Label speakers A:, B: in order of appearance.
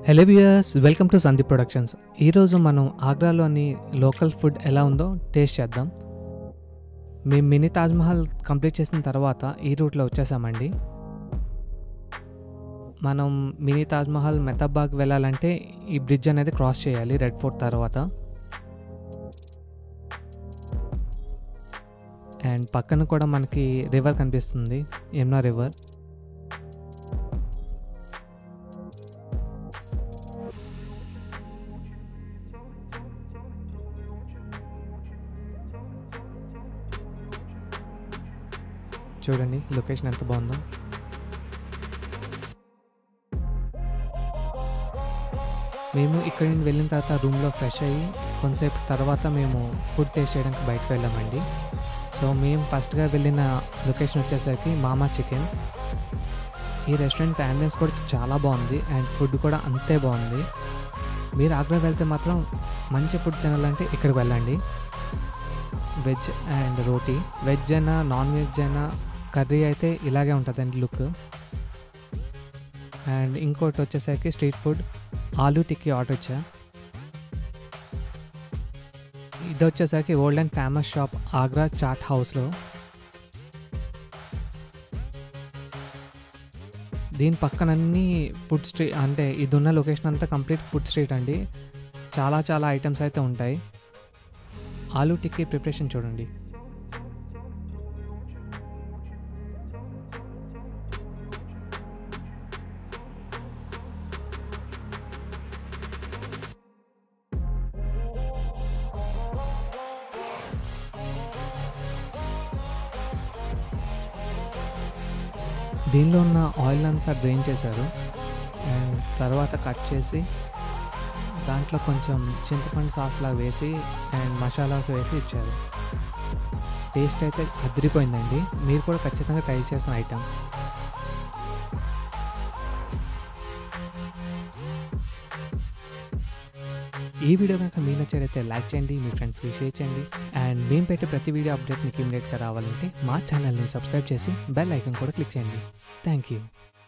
A: hello viewers welcome to Sandeep productions ఈరోజు మనం ఆగ్రాలోని local food ఎలా ఉందో టేస్ట్ చేద్దాం మేము మినీ తాజ్మహల్ కంప్లీట్ చేసిన తర్వాత ఈ రూట్లో వచ్చేసామండి మనం మినీ తాజ్మహల్ మెహతాబాగ్ వెళ్ళాలంటే ఈ బ్రిడ్జ్ అనేది క్రాస్ చేయాలి రెడ్ ఫోర్ట్ తర్వాత అండ్ పక్కన కూడా మనకి రివర్ కనిపిస్తుంది యమునా రివర్ చూడండి లొకేషన్ ఎంత బాగుందో మేము ఇక్కడి నుండి వెళ్ళిన తర్వాత రూమ్లో ఫ్రెష్ అయ్యి కొంతసేపు తర్వాత మేము ఫుడ్ టేస్ట్ చేయడానికి బయటకు వెళ్ళామండి సో మేము ఫస్ట్గా వెళ్ళిన లొకేషన్ వచ్చేసరికి మామా చికెన్ ఈ రెస్టారెంట్ అంబియన్స్ కూడా చాలా బాగుంది అండ్ ఫుడ్ కూడా అంతే బాగుంది మీరు ఆగ్రా వెళ్తే మాత్రం మంచి ఫుడ్ తినాలంటే ఇక్కడికి వెళ్ళండి వెజ్ అండ్ రోటీ వెజ్ అయినా నాన్ వెజ్ అయినా కర్రీ అయితే ఇలాగే ఉంటుందండి లుక్ అండ్ ఇంకోటి వచ్చేసరికి street food aloo tikki order ఇచ్చా ఇది వచ్చేసరికి old and famous shop Agra chaat హౌస్లో దీని పక్కనన్నీ ఫుడ్ స్ట్రీట్ అంటే ఇది ఉన్న లొకేషన్ అంతా కంప్లీట్ ఫుడ్ స్ట్రీట్ అండి చాలా చాలా ఐటమ్స్ అయితే ఉంటాయి ఆలూ టిక్కీ ప్రిపరేషన్ చూడండి దీనిలో ఉన్న ఆయిల్ అంతా డ్రైన్ చేశారు అండ్ తర్వాత కట్ చేసి దాంట్లో కొంచెం చింతపండు సాస్లా వేసి అండ్ మసాలాస్ వేసి ఇచ్చారు టేస్ట్ అయితే అదిరిపోయిందండి మీరు కూడా ఖచ్చితంగా ట్రై చేసిన ఐటెం ఈ వీడియో కనుక మీకు నచ్చేదైతే లైక్ చేయండి మీ ఫ్రెండ్స్కి షేర్ చేయండి అండ్ మేము పెట్టే ప్రతి వీడియో అప్డేట్ మీకు ఇమీడియట్గా రావాలంటే మా ఛానల్ని సబ్స్క్రైబ్ చేసి బెల్ ఐకన్ కూడా క్లిక్ చేయండి థ్యాంక్ యూ